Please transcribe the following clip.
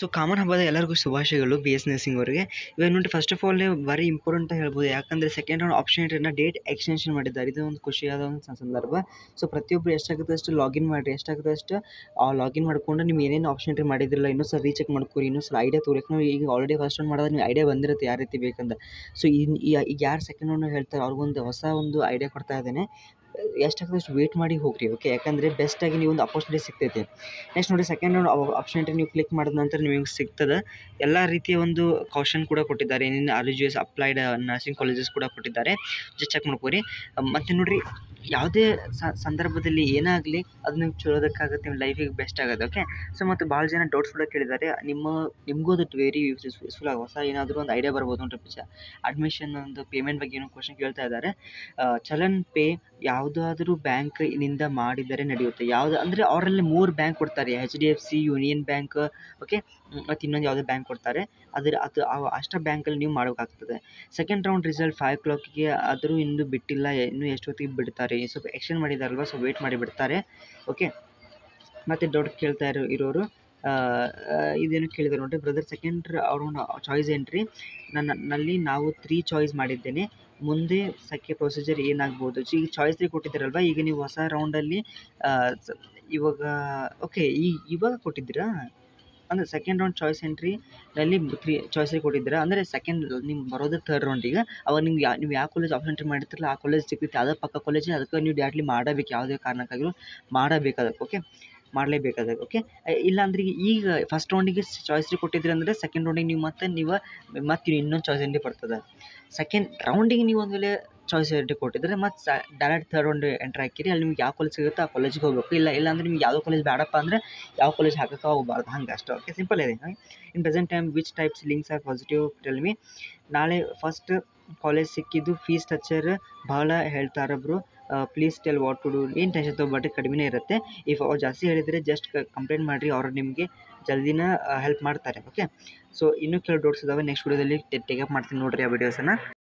so common ಹಬ್ಬದ ಎಲ್ಲರಿಗೂ ಶುಭಾಶಯಗಳು ಬಿ ಎಸ್ ನರ್ಸಿಂಗ್ ಅವರಿಗೆ ಇವಾಗ ನೋಡಿ first of all very important ಅಂತ ಹೇಳ್ಬೋದು ಯಾಕಂದರೆ second round option date extension ಮಾಡಿದ್ದಾರೆ ಇದು ಒಂದು ಖುಷಿಯಾದ ಒಂದು ಸ- ಸಂದರ್ಭ ಸೊ ಪ್ರತಿಯೊಬ್ಬರು ಎಷ್ಟಾಗುತ್ತೆ ಅಷ್ಟು ಲಾಗಿನ್ ಮಾಡಿರಿ ಎಷ್ಟಾಗುತ್ತೆ ಅಷ್ಟು ಲಾಗಿನ್ ಮಾಡಿಕೊಂಡು ನೀವು ಏನೇನು ಆಪ್ಷನ್ ಎಂಟ್ರಿ ಮಾಡಿದ್ರಲ್ಲ ಇನ್ನೂ ಸಲ ರೀಚೆಕ್ ಮಾಡ್ಕೊರಿ ಇನ್ನೂ ಸಲ ಐಡಿಯಾ ತೋರಿಕೆ ನಾವು ಈಗ ಆಲ್ರೆಡಿ ಫಸ್ಟ್ ರೌಂಡ್ ಮಾಡಿದ್ರೆ ನೀವು ಐಡಿಯಾ ಬಂದಿರುತ್ತೆ ಯಾವ ರೀತಿ ಬೇಕಂತ ಸೊ ಇನ್ನು ಈಗ ಯಾರು ಸೆಕೆಂಡ್ ರೌಂಡ್ ಹೇಳ್ತಾರೆ ಅವ್ರಿಗೊಂದು ಹೊಸ ಒಂದು ಐಡಿಯಾ ಕೊಡ್ತಾ ಇದ್ದೇನೆ ಎಷ್ಟಾಗುತ್ತೆ ಅಷ್ಟು ವೇಟ್ ಮಾಡಿ ಹೋಗ್ರಿ ಓಕೆ ಯಾಕಂದರೆ ಬೆಸ್ಟಾಗಿ ನೀವು ಒಂದು ಅಪರ್ಚುನಿಟಿ ಸಿಗ್ತೈತೆ ನೆಕ್ಸ್ಟ್ ನೋಡಿ ಸೆಕೆಂಡ್ ರೌಂಡ್ ಆಪ್ಷನ್ ನೀವು ಕ್ಲಿಕ್ ಮಾಡಿದ ನಂತರ ನಿಮಗೆ ಸಿಗ್ತದೆ ಎಲ್ಲ ರೀತಿಯ ಒಂದು ಕೌಶನ್ ಕೂಡ ಕೊಟ್ಟಿದ್ದಾರೆ ಏನೇನು R G S applied nursing colleges ಕೂಡ ಕೊಟ್ಟಿದ್ದಾರೆ ಜಸ್ಟ್ ಚೆಕ್ ಮಾಡ್ಕೋರಿ ಮತ್ತು ನೋಡಿರಿ ಯಾವುದೇ ಸಂದರ್ಭದಲ್ಲಿ ಏನಾಗಲಿ ಅದು ನಿಮ್ಗೆ ಚಲೋದಕ್ಕಾಗುತ್ತೆ ನಿಮ್ಮ ಲೈಫಿಗೆ ಬೆಸ್ಟ್ ಆಗುತ್ತೆ ಓಕೆ ಸೊ ಮತ್ತು ಭಾಳ ಜನ ಡೌಟ್ಸ್ ಕೂಡ ಕೇಳಿದ್ದಾರೆ ನಿಮ್ಮ ನಿಮಗೂ ಅದು ವೆರಿ ಯೂಸ್ಫುಲ್ ಆಗಿ ಹೊಸ ಏನಾದರೂ ಒಂದು ಐಡಿಯಾ ಬರ್ಬೋದು ನೋಡ್ರಿ ಪಿಚ್ಚ ಅಡ್ಮಿಷನ್ ಒಂದು ಪೇಮೆಂಟ್ ಬಗ್ಗೆ ಏನೋ ಕ್ವಶನ್ ಕೇಳ್ತಾ ಇದ್ದಾರೆ ಆ, ಚಲನ್ ಪೇ ಯಾವುದಾದ್ರೂ ಬ್ಯಾಂಕಿನಿಂದ ಮಾಡಿದರೆ ನಡೆಯುತ್ತೆ ಯಾವುದು ಅಂದರೆ ಅವರಲ್ಲಿ ಮೂರು ಬ್ಯಾಂಕ್ ಕೊಡ್ತಾರೆ H D F C Union Bank okay ಮತ್ತು ಇನ್ನೊಂದು ಯಾವುದೋ ಬ್ಯಾಂಕ್ ಕೊಡ್ತಾರೆ ಅದರ ಅದು ಅವು ಅಷ್ಟ ಬ್ಯಾಂಕಲ್ಲಿ ನೀವು ಮಾಡಬೇಕಾಗ್ತದೆ ಸೆಕೆಂಡ್ ರೌಂಡ್ ರಿಸಲ್ಟ್ ಫೈವ್ ಕ್ಲಾಕಿಗೆ ಆದರೂ ಇನ್ನೂ ಬಿಟ್ಟಿಲ್ಲ ಇನ್ನೂ ಎಷ್ಟೊತ್ತಿಗೆ ಬಿಡ್ತಾರೆ ಸ್ವಲ್ಪ ಎಕ್ಸ್ಟೆಂಡ್ ಮಾಡಿದಾರಲ್ವ ಸೊ ವೇಟ್ ಮಾಡಿ ಬಿಡ್ತಾರೆ ಓಕೆ ಮತ್ತು ಡೌಟ್ ಕೇಳ್ತಾ ಇರೋ ಇರೋರು ಆ, ಆ, ಇದೇನು ಕೇಳಿದ್ದಾರೆ ನೋಡಿರಿ brother second round choice entry ನನ್ನ ನಲ್ಲಿ ನಾವು ತ್ರೀ ಚಾಯ್ಸ್ ಮಾಡಿದ್ದೇನೆ ಮುಂದೆ ಸೆಕೆ ಪ್ರೊಸೀಜರ್ ಏನಾಗ್ಬೋದು ಸೊ ಈಗ ಚಾಯ್ಸ್ ತ್ರೀ ಕೊಟ್ಟಿದ್ದೀರಲ್ವ ಈಗ ನೀವು ಹೊಸ ರೌಂಡಲ್ಲಿ ಇವಾಗ ಓಕೆ ಈ ಇವಾಗ ಕೊಟ್ಟಿದ್ದೀರಾ ಅಂದರೆ ಸೆಕೆಂಡ್ ರೌಂಡ್ ಚಾಯ್ಸ್ ಎಂಟ್ರಿನಲ್ಲಿ ತ್ರೀ ಚಾಯ್ಸ್ ಕೊಟ್ಟಿದ್ದೀರಾ ಅಂದರೆ ಸೆಕೆಂಡ್ ನಿಮ್ಗೆ ಬರೋದು ಥರ್ಡ್ ರೌಂಡಿಗೆ ಅವಾಗ ನಿಮ್ಗೆ ಯಾ ನೀವು ಯಾವ ಕಾಲೇಜ್ ಆಪ್ಷನ್ ಎಂಟ್ರಿ ಮಾಡಿರ್ತಿರಲ್ಲ ಆ ಕಾಲೇಜ್ ಸಿಗ್ತೈತೆ ಯಾವುದೋ ಪಕ್ಕ ಕಾಲೇಜ್ ಅದಕ್ಕೆ ನೀವು ಡೈರೆಕ್ಟ್ಲಿ ಮಾಡಬೇಕು ಯಾವುದೇ ಕಾರಣಕ್ಕಾಗಿಯೂ ಮಾಡಬೇಕು ಅದಕ್ಕೆ ಓಕೆ ಮಾಡಲೇಬೇಕು ಅದಕ್ಕೆ ಓಕೆ ಇಲ್ಲಾಂದ್ರೆ ಈಗ ಫಸ್ಟ್ ರೌಂಡಿಗೆ ಚಾಯ್ಸ್ ರೀ ಕೊಟ್ಟಿದ್ರಿ ಅಂದರೆ ಸೆಕೆಂಡ್ ರೌಂಡಿಗೆ ನೀವು ಮತ್ತೆ ನೀವು ಮತ್ತೆ ಇನ್ನೊಂದು ಚಾಯ್ಸ್ ಎಂಟ್ರಿ ಬರ್ತದೆ ಸೆಕೆಂಡ್ ರೌಂಡಿಗೆ ನೀವು ಒಂದು ವೇಳೆ ಚಾಯ್ಸ್ ಎಂಟ್ರಿ ಕೊಟ್ಟಿದ್ರೆ ಮತ್ತು ಸ ಡೈರೆಕ್ಟ್ ಥರ್ಡ್ ರೌಂಡ್ ಎಂಟ್ರಿ ಹಾಕಿರಿ ಅಲ್ಲಿ ನಿಮ್ಗೆ ಯಾವ ಕಾಲೇಜ್ ಸಿಗುತ್ತೆ ಆ ಕಾಲೇಜಿಗೆ ಹೋಗ್ಬೇಕು ಇಲ್ಲ ಇಲ್ಲ ಅಂದ್ರೆ ನಿಮ್ಗೆ ಯಾವುದೋ ಕಾಲೇಜ್ ಬೇಡಪ್ಪ ಅಂದರೆ ಯಾವ ಕಾಲೇಜ್ ಹಾಕಕ್ಕೆ ಹೋಗ್ಬಾರ್ದು ಹಂಗೆ ಅಷ್ಟೇ ಓಕೆ ಸಿಂಪಲ್ ಇದೆ in present time which types links are positive tell me ನಾಳೆ ಫಸ್ಟ್ ಕಾಲೇಜ್ ಸಿಕ್ಕಿದ್ದು ಫೀಸ್ ಸ್ಟ್ರಕ್ಚರ್ ಭಾಳ ಹೇಳ್ತಾರೆ bro please tell what to do ಏನು ಟೆನ್ಷನ್ ತೊಗೊಬೇಡ್ರಿ ಕಡಿಮೆನೇ ಇರುತ್ತೆ ಇಫ್ ಅವ್ರು ಜಾಸ್ತಿ ಹೇಳಿದರೆ ಜಸ್ಟ್ ಕಂಪ್ಲೇಂಟ್ ಮಾಡಿರಿ ಅವರು ನಿಮಗೆ ಜಲ್ದಿನ ಹೆಲ್ಪ್ ಮಾಡ್ತಾರೆ ಓಕೆ ಸೊ ಇನ್ನೂ ಕೆಲವು ಡೌಟ್ಸ್ ಇದಾವೆ ನೆಕ್ಸ್ಟ್ ವಿಡಿಯೋದಲ್ಲಿ ಟೇಕಪ್ ಮಾಡ್ತೀನಿ ನೋಡಿರಿ ಆ ವಿಡಿಯೋಸನ್ನು